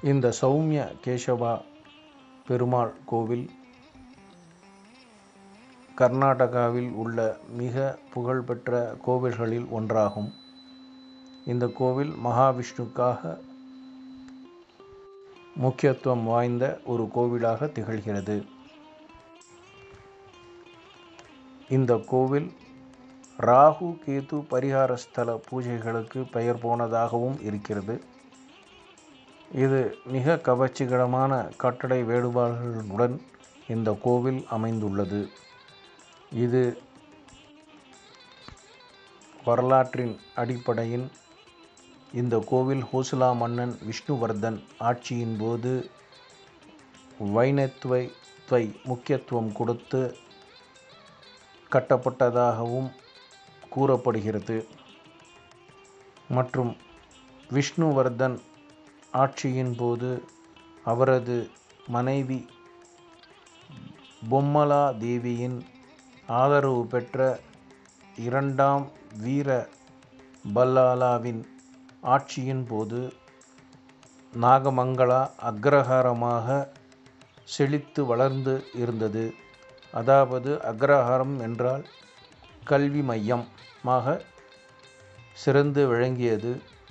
இந்த சௌமிய கேசவா பெருமாள் கோவில் கர்நாடகாவில் உள்ள மிக புகழ்பெற்ற கோவில்களில் ஒன்றாகும் இந்த கோவில் மகாவிஷ்ணுக்காக முக்கியத்துவம் வாய்ந்த ஒரு கோவிலாக திகழ்கிறது இந்த கோவில் ராகு கேது பரிகார ஸ்தல பூஜைகளுக்கு பெயர் போனதாகவும் இருக்கிறது இது மிக கவர்ச்சிகரமான கட்டடை வேறுபாடுகளுடன் இந்த கோவில் அமைந்துள்ளது இது வரலாற்றின் அடிப்படையில் இந்த கோவில் ஹோசலா மன்னன் விஷ்ணுவர்தன் ஆட்சியின் போது வைணத்துவத்தை முக்கியத்துவம் கொடுத்து கட்டப்பட்டதாகவும் கூறப்படுகிறது மற்றும் விஷ்ணுவர்தன் ஆட்சியின் போது அவரது மனைவி பொம்மலா தேவியின் ஆதரவு பெற்ற இரண்டாம் வீர பல்லாலாவின் ஆட்சியின் போது நாகமங்களா அக்ரஹாரமாக செழித்து வளர்ந்து இருந்தது அதாவது அக்ரஹாரம் என்றால் கல்வி மையமாக சிறந்து விளங்கியது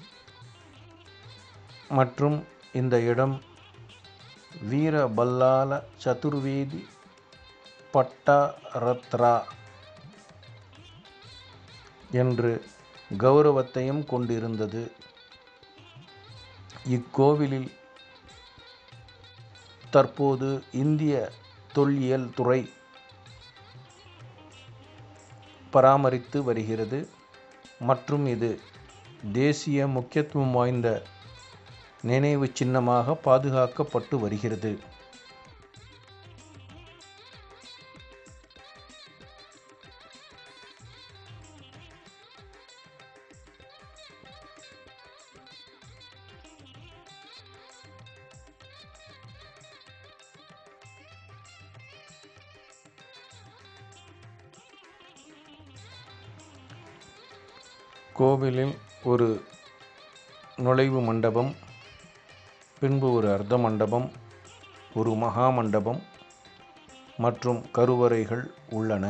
மற்றும் இந்த இடம் வீரபல்லால சதுர்வேதி பட்டாரத்ரா என்று கௌரவத்தையும் கொண்டிருந்தது இக்கோவிலில் தற்போது இந்திய தொல்லியல் துறை பராமரித்து வருகிறது மற்றும் இது தேசிய முக்கியத்துவம் வாய்ந்த நினைவு சின்னமாக பாதுகாக்கப்பட்டு வருகிறது கோவிலில் ஒரு நுழைவு மண்டபம் பின்பு ஒரு அர்த்த மண்டபம் ஒரு மகா மண்டபம் மற்றும் கருவறைகள் உள்ளன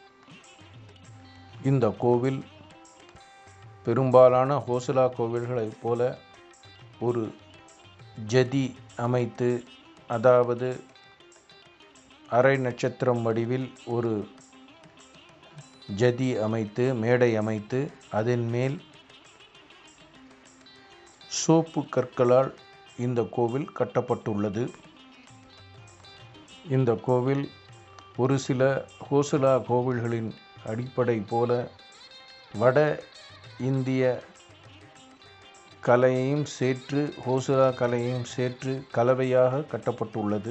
இந்த கோவில் பெரும்பாலான ஹோசலா கோவில்களைப் போல ஒரு ஜதி அமைத்து அதாவது அரை நட்சத்திரம் வடிவில் ஒரு ஜதி அமைத்து மேடை அமைத்து அதன் மேல் சோப்பு கற்களால் இந்த கோவில் கட்டப்பட்டுள்ளது இந்த கோவில் ஒரு சில ஹோசலா கோவில்களின் அடிப்படை போல வட இந்திய கலையையும் சேர்த்து ஹோசலா கலையையும் சேர்த்து கலவையாக கட்டப்பட்டுள்ளது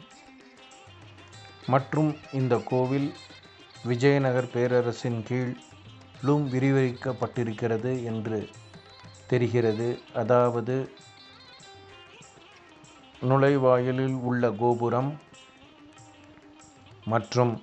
மற்றும் இந்த கோவில் விஜயநகர் பேரரசின் கீழும் விரிவளிக்கப்பட்டிருக்கிறது என்று தெரிகிறது அதாவது நுழைவாயிலில் உள்ள கோபுரம் மற்றும்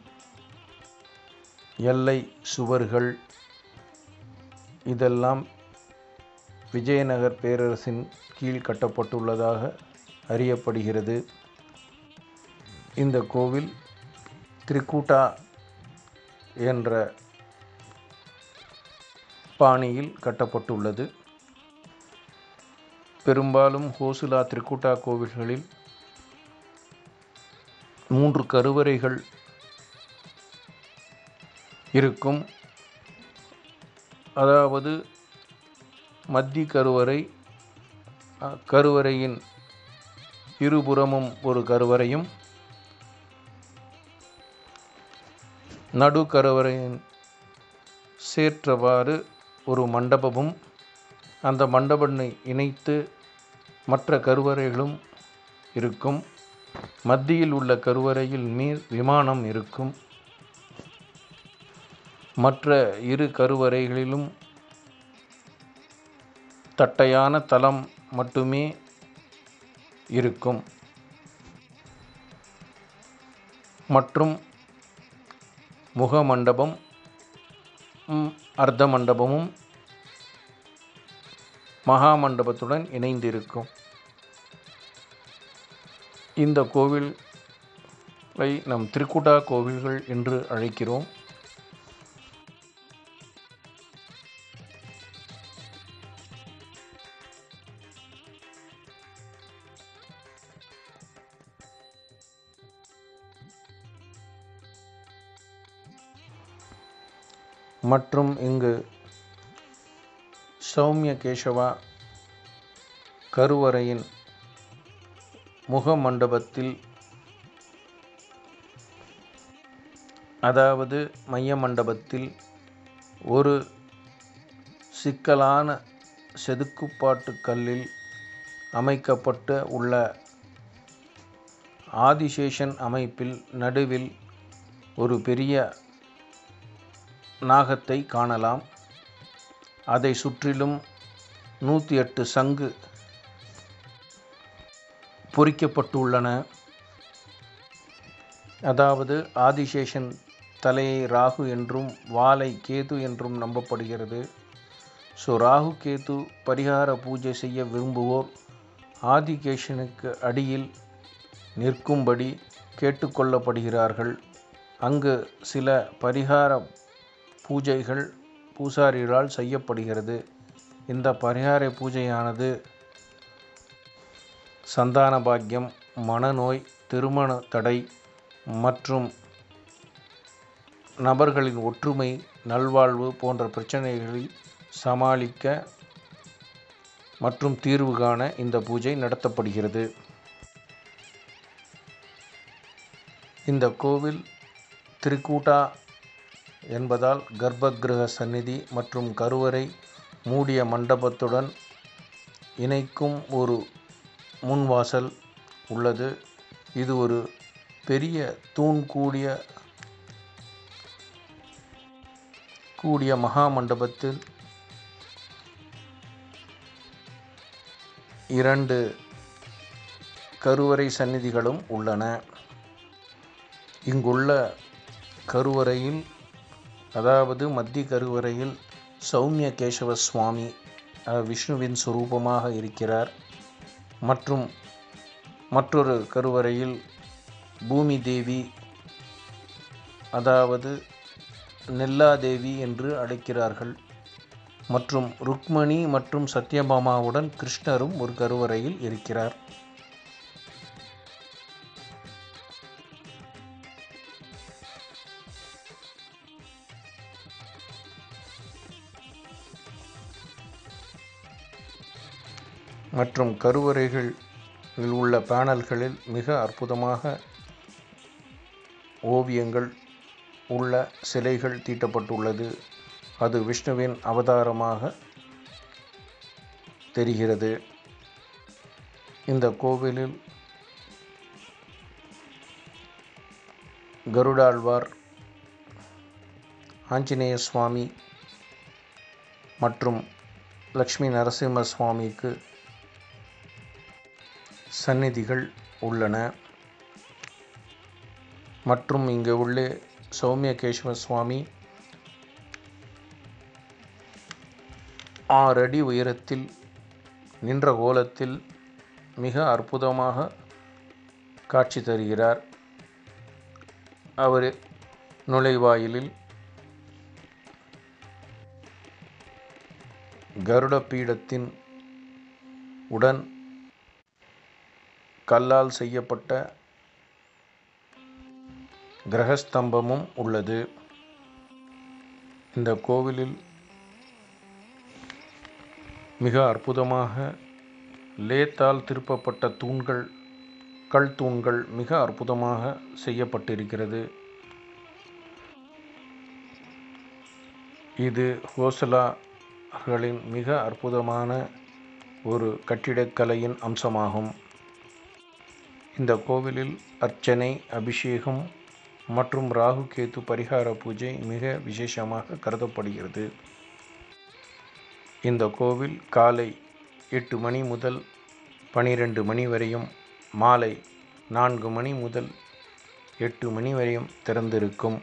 எல்லை சுவர்கள் இதெல்லாம் விஜயநகர் பேரரசின் கீழ் கட்டப்பட்டுள்ளதாக அறியப்படுகிறது இந்த கோவில் திரிகூட்டா என்ற பாணியில் கட்டப்பட்டுள்ளது பெரும்பாலும் ஹோசுலா திரிகுட்டா கோவில்களில் மூன்று கருவறைகள் இருக்கும் அதாவது மத்தி கருவறை அ, கருவறையின் இருபுறமும் ஒரு கருவறையும் நடு கருவறையின் சேற்றவாறு ஒரு மண்டபமும் அந்த மண்டபத்தை இணைத்து மற்ற கருவறைகளும் இருக்கும் மத்தியில் உள்ள கருவறையில் மீர் விமானம் இருக்கும் மற்ற இரு கருவறைகளிலும் தட்டையான தளம் மட்டுமே இருக்கும் மற்றும் முக மண்டபம் ம், அர்த்த மண்டபமும் மகா மண்டபத்துடன் இணைந்திருக்கும் இந்த கோவிலை நம் திரிகுடா கோவில்கள் என்று அழைக்கிறோம் மற்றும் இங்கு சௌமிய கேசவா கருவறையின் முக மண்டபத்தில் அதாவது மைய மண்டபத்தில் ஒரு சிக்கலான செதுக்குப்பாட்டு கல்லில் அமைக்கப்பட்ட உள்ள ஆதிசேஷன் அமைப்பில் நடுவில் ஒரு பெரிய நாகத்தை காணலாம் அதை சுற்றிலும் நூற்றி எட்டு சங்கு பொறிக்கப்பட்டுள்ளன அதாவது ஆதிசேஷன் தலையை ராகு என்றும் வாலை கேது என்றும் நம்பப்படுகிறது ஸோ ராகு கேது பரிகார பூஜை செய்ய விரும்புவோர் ஆதிகேஷனுக்கு அடியில் நிற்கும்படி கேட்டுக்கொள்ளப்படுகிறார்கள் அங்கு சில பரிகார பூஜைகள் பூசாரிகளால் செய்யப்படுகிறது இந்த பரிகார பூஜையானது சந்தான பாக்கியம் மனநோய் திருமண தடை மற்றும் நபர்களின் ஒற்றுமை நல்வாழ்வு போன்ற பிரச்சனைகளை சமாளிக்க மற்றும் தீர்வு காண இந்த பூஜை நடத்தப்படுகிறது இந்த கோவில் திரிகூட்டா என்பதால் கர்ப்பகிரக சந்நிதி மற்றும் கருவறை மூடிய மண்டபத்துடன் இணைக்கும் ஒரு முன்வாசல் உள்ளது இது ஒரு பெரிய தூண் கூடிய கூடிய மகா மண்டபத்தில் இரண்டு கருவறை சந்நிதிகளும் உள்ளன இங்குள்ள கருவறையில் அதாவது மத்திய கருவறையில் சௌமிய கேசவ சுவாமி விஷ்ணுவின் சுரூபமாக இருக்கிறார் மற்றும் மற்றொரு கருவறையில் பூமி தேவி அதாவது நெல்லாதேவி என்று அழைக்கிறார்கள் மற்றும் ருக்மணி மற்றும் சத்யபாமாவுடன் கிருஷ்ணரும் ஒரு கருவறையில் இருக்கிறார் மற்றும் கருவறைகளில் உள்ள பேனல்களில் மிக அற்புதமாக ஓவியங்கள் உள்ள சிலைகள் தீட்டப்பட்டுள்ளது அது விஷ்ணுவின் அவதாரமாக தெரிகிறது இந்த கோவிலில் கருடாழ்வார் ஆஞ்சநேய சுவாமி மற்றும் லக்ஷ்மி நரசிம்ம சுவாமிக்கு சந்நிதிகள் உள்ளன மற்றும் இங்கு உள்ளே சௌமிய கேசவ சுவாமி ஆறு அடி உயரத்தில் நின்ற கோலத்தில் மிக அற்புதமாக காட்சி தருகிறார் அவர் நுழைவாயிலில் கருட பீடத்தின் உடன் கல்லால் செய்யப்பட்ட கிரகஸ்தம்பமும் உள்ளது இந்த கோவிலில் மிக அற்புதமாக லேத்தால் திருப்பப்பட்ட தூண்கள் கல் தூண்கள் மிக அற்புதமாக செய்யப்பட்டிருக்கிறது இது ஹோசலாகளின் மிக அற்புதமான ஒரு கட்டிடக்கலையின் அம்சமாகும் இந்த கோவிலில் அர்ச்சனை அபிஷேகம் மற்றும் ராகு கேது பரிகார பூஜை மிக விசேஷமாக கருதப்படுகிறது இந்த கோவில் காலை எட்டு மணி முதல் பனிரெண்டு மணி வரையும் மாலை நான்கு மணி முதல் எட்டு மணி வரையும் திறந்திருக்கும்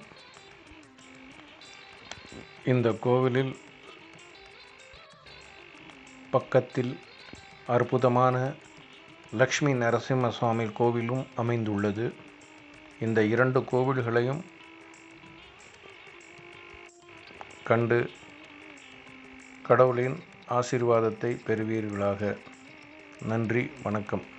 இந்த கோவிலில் பக்கத்தில் அற்புதமான லக்ஷ்மி நரசிம்ம சுவாமி கோவிலும் அமைந்துள்ளது இந்த இரண்டு கோவில்களையும் கண்டு கடவுளின் ஆசீர்வாதத்தை பெறுவீர்களாக நன்றி வணக்கம்